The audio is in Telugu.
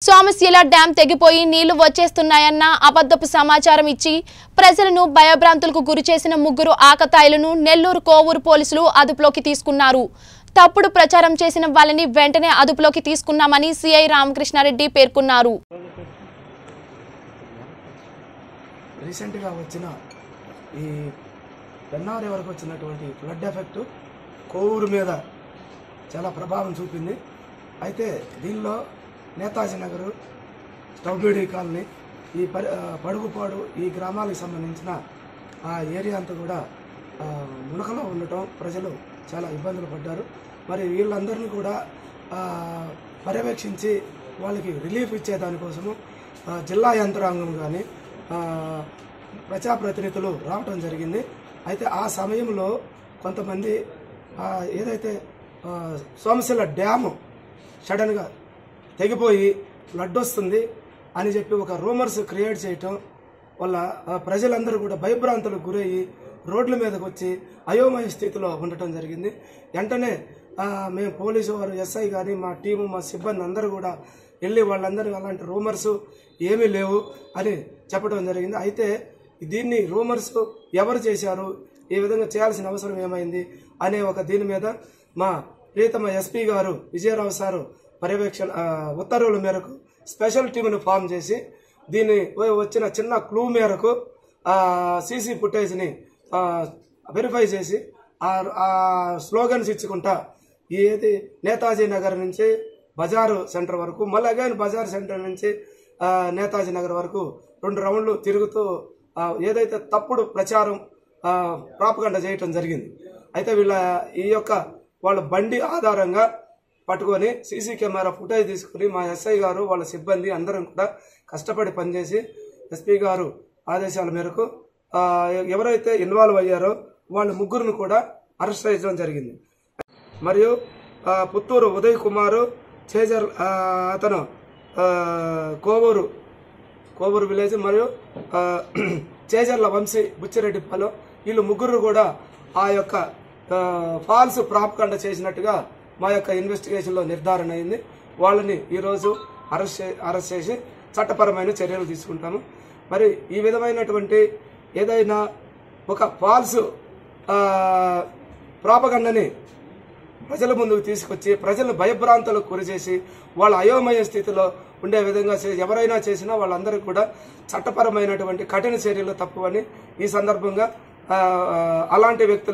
సోమశీల డ్యాం తెగిపోయి నీళ్లు వచ్చేస్తున్నాయన్న అబద్ధపు సమాచారం ఇచ్చి ప్రజలను భయభ్రాంతులకు గురిచేసిన ముగ్గురు ఆకతాయిలను నెల్లూరు కోవూరు పోలీసులు అదుపులోకి తీసుకున్నారు తప్పుడు ప్రచారం చేసిన వాళ్ళని వెంటనే అదుపులోకి తీసుకున్నామని సిఐ రామకృష్ణారెడ్డి పేర్కొన్నారు రీసెంట్గా వచ్చిన ఈ పెన్నారి వరకు వచ్చినటువంటి ఫ్లడ్ ఎఫెక్ట్ కోవూరు మీద చాలా ప్రభావం చూపింది అయితే దీనిలో నేతాజీ నగరు స్టౌబేడి కాలనీ ఈ పరి ఆ, పడుగుపాడు ఈ గ్రామాలకు సంబంధించిన ఆ ఏరియా అంతా కూడా ఆ, మునకలో ఉండటం ప్రజలు చాలా ఇబ్బందులు పడ్డారు మరి వీళ్ళందరినీ కూడా ఆ, పర్యవేక్షించి వాళ్ళకి రిలీఫ్ ఇచ్చే దానికోసము ఆ, జిల్లా యంత్రాంగం కానీ ప్రజాప్రతినిధులు రావటం జరిగింది అయితే ఆ సమయంలో కొంతమంది ఆ, ఏదైతే ఆ, సోమశిల డ్యాము సడన్గా తెగిపోయి ఫ్లడ్ వస్తుంది అని చెప్పి ఒక రూమర్స్ క్రియేట్ చేయటం వల్ల ఆ, ప్రజలందరూ కూడా భయభ్రాంతులకు గురయ్యి రోడ్ల మీదకి వచ్చి అయోమయ స్థితిలో ఉండటం జరిగింది వెంటనే ఆ, మేము పోలీసు వారు ఎస్ఐ కానీ మా టీము మా సిబ్బంది అందరూ కూడా వెళ్ళి వాళ్ళందరూ అలాంటి రూమర్స్ ఏమీ లేవు అని చెప్పడం జరిగింది అయితే దీన్ని రూమర్స్ ఎవరు చేశారు ఈ విధంగా చేయాల్సిన అవసరం ఏమైంది అనే ఒక దీని మీద మా ప్రియతమ ఎస్పీ గారు విజయరావు సారు పర్యవేక్షణ ఆ, ఉత్తర్వుల మేరకు స్పెషల్ టీమును ఫామ్ చేసి దీన్ని వచ్చిన చిన్న క్లూ మేరకు సీసీ ఫుటేజ్ని వెరిఫై చేసి ఆ- ఆ స్లోగన్స్ ఇచ్చుకుంటా ఏది నేతాజీ నగర్ నుంచి బజారు సెంటర్ వరకు మళ్ళీ అగైన్ బజార్ సెంటర్ నుంచి ఆ, నేతాజీ నగర్ వరకు రెండు రౌండ్లు తిరుగుతూ ఆ, ఏదైతే తప్పుడు ప్రచారం ప్రాపగండ చేయటం జరిగింది అయితే వీళ్ళ ఈ యొక్క వాళ్ళ బండి ఆధారంగా పట్టుకొని సీసీ కెమెరా ఫుటేజ్ తీసుకుని మా ఎస్ఐ గారు వాళ్ళ సిబ్బంది అందరం కూడా కష్టపడి పనిచేసి ఎస్పీ గారు ఆదేశాల మేరకు ఆ, ఎవరైతే ఇన్వాల్వ్ అయ్యారో వాళ్ళ ముగ్గురిని కూడా అరెస్ట్ చేయడం జరిగింది మరియు ఆ, పుత్తూరు ఉదయ్ కుమారు చేజర్ ఆ, అతను ఆ, కోవూరు కోవూరు విలేజ్ మరియు ఆ, చేజర్ల వంశీ బుచ్చిరెడ్డిపాలెం వీళ్ళు ముగ్గురు కూడా ఆ యొక్క ఆ, ఫాల్స్ ప్రాపకండ చేసినట్టుగా మా యొక్క ఇన్వెస్టిగేషన్లో నిర్ధారణ అయింది వాళ్ళని ఈరోజు అరెస్ట్ చే- అరెస్ట్ చేసి చట్టపరమైన చర్యలు తీసుకుంటాము మరి ఈ విధమైనటువంటి ఏదైనా ఒక ఫాల్స్ ప్రాపగండని ప్రజల ముందుకు తీసుకొచ్చి ప్రజలను భయభ్రాంతులకు గురిచేసి వాళ్ళ అయోమయ స్థితిలో ఉండే విధంగా చే- ఎవరైనా చేసినా వాళ్ళందరికీ కూడా చట్టపరమైనటువంటి కఠిన చర్యలు తప్పవని ఈ సందర్భంగా ఆ, అలాంటి వ్యక్తులు